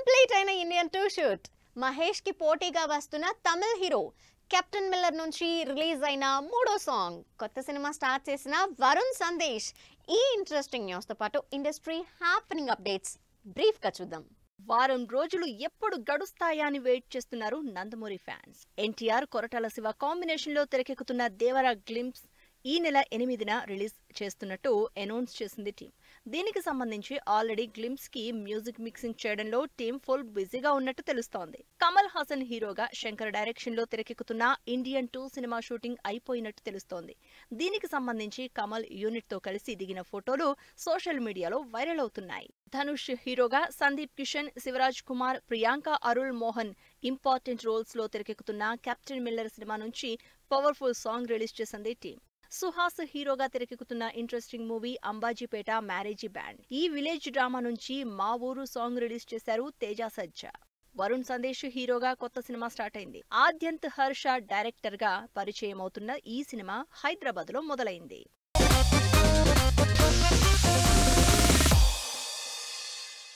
complete అయిన Indian two shoot Mahesh కి పోటీగా వస్తున్న తమిళ్ హీరో కెప్టెన్ మిల్లర్ నుంచి రిలీజ్ అయిన మూడో సాంగ్ కొత్త సినిమా స్టార్ట్ చేసిన వరుణ్ సందేశ్ ఈ ఇంట్రెస్టింగ్ న్యూస్ తో పాటు ఇండస్ట్రీ హ్యాపెనింగ్ అప్డేట్స్ బ్రీఫ్ గా చూద్దాం వారం రోజులు ఎప్పుడు గడుస్తాయా అని వెయిట్ చేస్తున్నారు నందమూరి ఫ్యాన్స్ ఎన్టీఆర్ కొరటాల శివ కాంబినేషన్ లో తెరకెక్కుతున్న దేవరా గ్లింప్స్ ఈ నెల ఎనిమిదిన రిలీజ్ చేస్తున్నట్టు అనౌన్స్ చేసింది టీం దీనికి సంబంధించి ఆల్రెడీ గ్లింప్స్ కి మ్యూజిక్ మిక్సింగ్ చేయడంలో టీం ఫుల్ బిజీగా ఉన్నట్టు తెలుస్తోంది కమల్ హాసన్ హీరోగా శంకర్ డైరెక్షన్ లో తెరకెక్కుతున్న ఇండియన్ టూ సినిమా షూటింగ్ అయిపోయినట్టు తెలుస్తోంది దీనికి సంబంధించి కమల్ యూనిట్ తో కలిసి దిగిన ఫోటోలు సోషల్ మీడియాలో వైరల్ అవుతున్నాయి ధనుష్ హీరోగా సందీప్ కిషన్ శివరాజ్ కుమార్ ప్రియాంక అరుల్ మోహన్ ఇంపార్టెంట్ రోల్స్ లో తెరకెక్కుతున్న కెప్టెన్ మిల్లర్ సినిమా నుంచి పవర్ఫుల్ సాంగ్ రిలీజ్ చేసింది టీం సుహాస్ హీరోగా తెరకెక్కుతున్న interesting movie Ambajipeta marriage band ఈ విలేజ్ డ్రామా నుంచి మా ఊరు సాంగ్ రిలీజ్ చేశారు తేజ సజ్జా వరుణ్ సందేశ్ హీరోగా కొత్త సినిమా స్టార్ట్ అయింది ఆద్యంత్ హర్ష డైరెక్టర్ గా పరిచయం అవుతున్న ఈ సినిమా హైదరాబాద్ లో మొదలైంది